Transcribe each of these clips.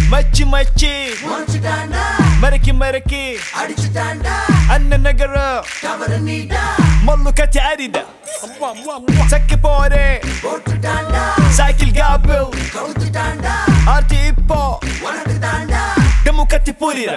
மச்சி மச்சி முடிச்சுட்டாண்டா மறக்கி மறக்கி அடிச்சுட்டாண்டா அண்ணன் நகரம் தவறு நீடா மல்லு கட்டி அரித சக்கி போறே போட்டுட்டாண்டா சைக்கிள் காப்பிள் கவுத்துட்டாண்டா ஆர்த்தி இப்போ உனக்கு தாண்டா டெமு கத்தி புரிற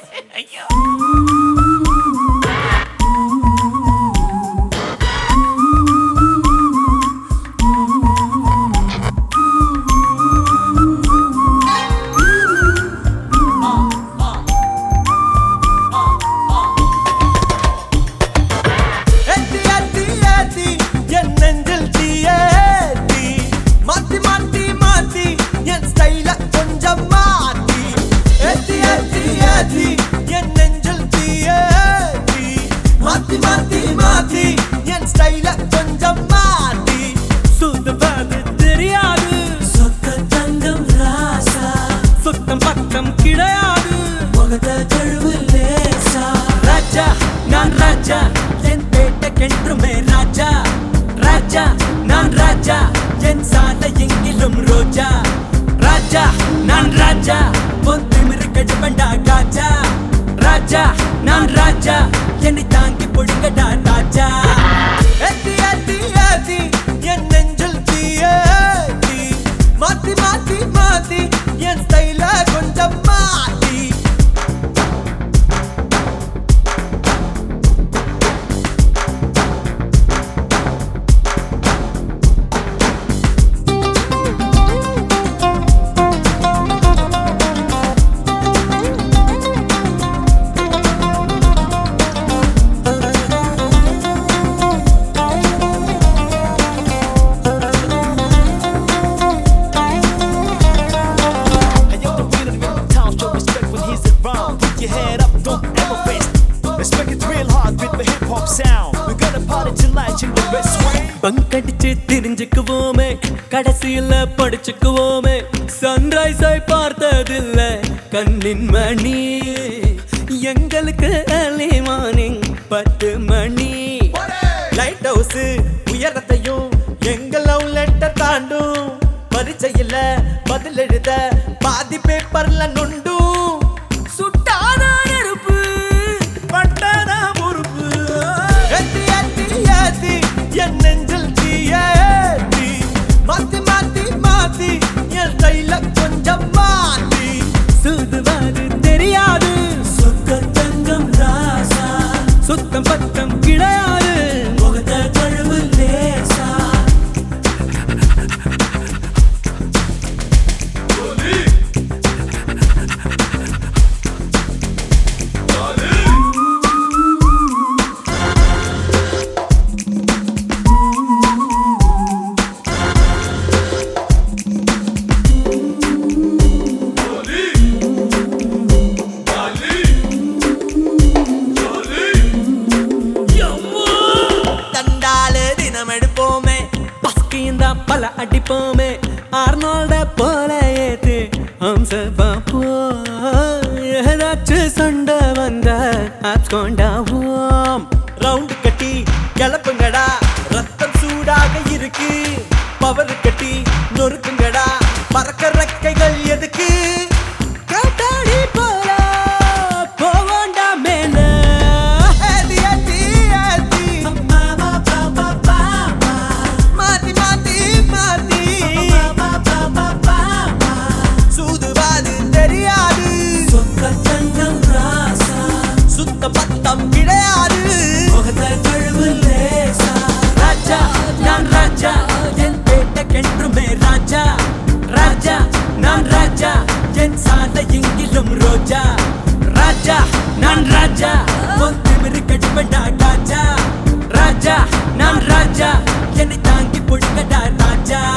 ஏத்தி ஏத்தி ஏத்தி என் நெஞ்சில் தீயேத்தி மாத்தி மாத்தி மாத்தி என் ஸ்டைல கொஞ்சம் மாத்தி ஏத்தி ஏத்தி ஏத்தி என் நெஞ்சில் தீயேத்தி மாத்தி மாத்தி மாத்தி என் ஸ்டைல கொஞ்சம் மாத்தி சுத்தவது தெரியாது சொத்த தங்கம் ராசா சுத்தம் பக்கம் கிடையாது முகத்த கழுவு லேசா ராஜா நான் ராஜா என் பேட்டைக்கென்றுமே ராஜா ராஜா நான் ராஜா என் சாலை எங்கிலும் ரோஜா ராஜா நான் ராஜா பொன் திமிரு கடுமண்டா காஜா ராஜா நான் ராஜா என்னை தாங்கி பொடுங்கடா ராஜா ஏத்தி ஏத்தி ஏத்தி என் நெஞ்சில் தீயேத்தி மாத்தி மாத்தி மாத்தி என் ஸ்டைல கொஞ்சம் மாத்தி And you're the winner in the town, show respect when he's around. Put your head up, don't ever face. Respect it real hard with the hip hop sound. We're gonna party tonight in the best way. பங்கடிச்சு தெரிஞ்சுக்குவோமே கடைசியில படிச்சுக்குவோமே சன்ரைஸை பார்த்ததில்ல கண்ணின் மணி எங்களுக்கு early morning பத்து மணி light house உயரத்தையும் எங்க love letter தாண்டும் பரீட்சையில பதில் எழுத பாதி பேப்பர்ல நொண்டும் சுட்டான நெருப்பு பட்டான பொறுப்பு ஏத்தி ஏத்தி ஏத்தி என் நெஞ்சில் தீயேத்தி மாத்தி மாத்தி மாத்தி என் கையில கொஞ்சம் மாத்தி சுதுவாது தெரியாது சொக்க தங்கம் ராசா சுத்தம் பத்தம் கிடையாது முகத்த கழுவு லேசா தண்டாலு தினம் எடுப்போமே பஸ்கிந்த பல அடிப்போமே ஆர்னால்ட போல ஏத்து ஹம்ச பாப்போ ஏதாச்சும் சண்டை வந்த ஆட்கொண்டாவோம் ரவுண்டு கட்டி கிளப்புங்கடா ரத்தம் சூடாக இருக்கு பவர் கட்டி நொறுக்குங்கடா பறக்க ரெக்கைகள் எதுக்கு காத்தாடி போல போவோண்டா மேல ஏத்தி ஏத்தி ஏத்தி மாத்தி மாத்தி மாத்தி சூதுவாது தெரியாது சொக்க தங்கம் ராசா சுத்த பத்தம் கிடையாது முகத்த கழுவு லேசா ராஜா நான் ராஜா என் பேட்டைக்கென்றுமே ராஜா ராஜா நான் ராஜா என் சாலை எங்கிலும் ரோஜா ராஜா நான் ராஜா பொன் திமிரு கடுமண்டா ராஜா ராஜா நான் ராஜா என்னை தாங்கி பொழுங்கடா ராஜா